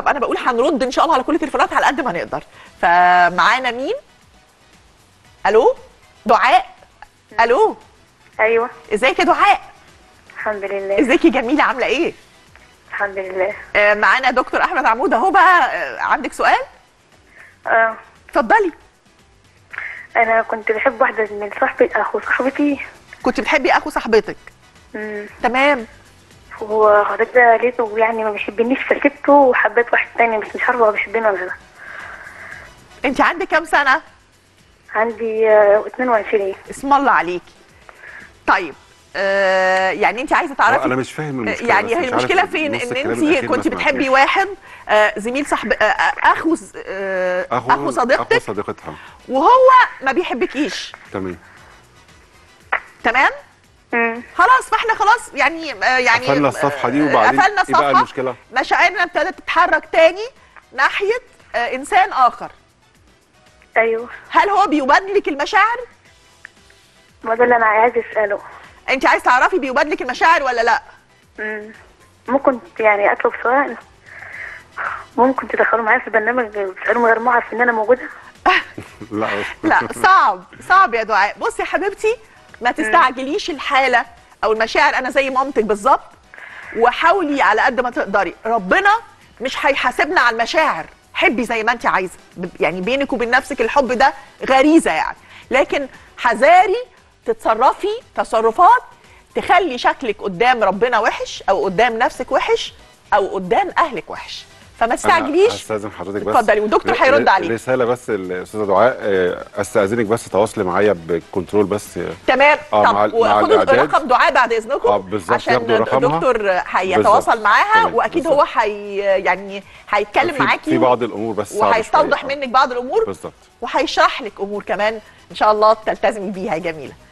طب انا بقول هنرد ان شاء الله على كل التليفونات على قد ما نقدر فمعانا مين الو دعاء الو ايوه ازيك يا دعاء الحمد لله ازيك يا جميله عامله ايه الحمد لله آه، معانا دكتور احمد عمود اهو بقى آه، عندك سؤال اه اتفضلي انا كنت بحب واحده من صاحبي اخو صاحبتي كنت بتحبي اخو صاحبتك امم تمام هو حضرتك ده لقيته يعني ما بيحبنيش فسبته وحبيت واحد تاني بس مش عارفه هو بيحبني ولا لا انت عندك كام سنه عندي آه، 22 اسم الله عليكي طيب آه يعني انت عايزه تعرفي انا مش فاهم المشكله يعني بس هي مش عارف المشكله فين نص ان الكلام انت الأخير ما كنت بتحبي سمعتوش. واحد آه زميل صاحب آه آه، اخو ز- آه اخو اخو صديقتك اخو صديقتها وهو ما بيحبكيش تمام تمام امم خلاص فاحنا خلاص يعني آه يعني قفلنا الصفحة دي آه، وبعدين قفلنا إيه بقى الصفحه المشكلة؟ مشاعرنا ابتدت تتحرك تاني ناحيه آه انسان اخر ايوه هل هو بيبادلك المشاعر ما ده اللي انا عايز اساله انت عايز تعرفي بيبادلك المشاعر ولا لا امم ممكن يعني اطلب سؤال ممكن تدخلوا معايا في البرنامج وتسالوا من غير ما اعرف ان انا موجوده لا لا صعب صعب يا دعاء بصي يا حبيبتي ما تستعجليش الحاله او المشاعر انا زي مامتك بالظبط وحاولي على قد ما تقدري ربنا مش هيحاسبنا على المشاعر حبي زي ما انت عايزه ب- يعني بينك وبين نفسك الحب ده غريزه يعني لكن حذاري تتصرفي تصرفات تخلي شكلك قدام ربنا وحش او قدام نفسك وحش او قدام اهلك وحش فما أنا تستعجليش هستاذن حضرتك بس اتفضلي والدكتور ر- هيرد ر- عليك رساله بس الاستاذه دعاء آه، استاذنك بس تواصلي معايا بالكنترول بس آه، تمام آه، طب مع ال- مع وخدوا الإعداد. رقم دعاء بعد اذنكم آه، بالظبط، عشان ياخدوا رقمها. الدكتور هيتواصل بالظبط. معاها تمام، واكيد بالظبط. هو حي يعني هيتكلم في- معاكي في بعض الامور بس صعبة وهيستوضح شوية. آه، منك بعض الامور بالظبط وهيشرح لك امور كمان ان شاء الله تلتزمي بيها يا جميله